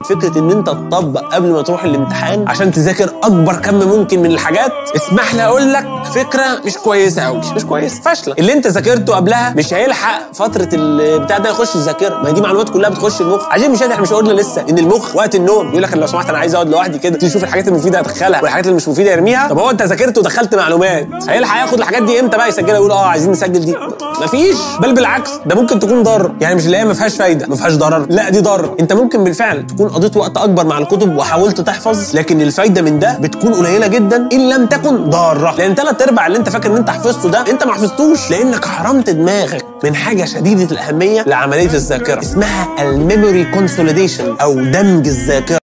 فكره ان انت تطبق قبل ما تروح الامتحان عشان تذاكر اكبر كم ممكن من الحاجات اسمح لي اقول لك فكره مش كويسه قوي مش كويسه فاشله اللي انت ذاكرته قبلها مش هيلحق فتره البتاع ده يخش الذاكره ما دي معلومات كلها بتخش المخ عشان مش احنا مش قلنا لسه ان المخ وقت النوم يقول لك لو سمحت انا عايز اقعد لوحدي كده تشوف الحاجات المفيده ادخلها والحاجات اللي مش مفيده ارميها طب هو انت ذاكرت ودخلت معلومات هيلحق ياخد الحاجات دي امتى بقى يسجلها يقول اه عايزين نسجل دي مفيش بل بالعكس ده ممكن تكون ضار يعني مش اللي هي ما فيهاش فايده ما فيهاش ضرر لا دي ضرر انت ممكن بالفعل تكون قضيت وقت اكبر مع الكتب وحاولت تحفظ لكن الفايده من ده بتكون قليله جدا ان لم تكن ضاره لان ثلاث ارباع اللي انت فاكر ان انت حفظته ده انت ما حفظتوش لانك حرمت دماغك من حاجه شديده الاهميه لعمليه الذاكره اسمها الميموري كونسوليديشن او دمج الذاكره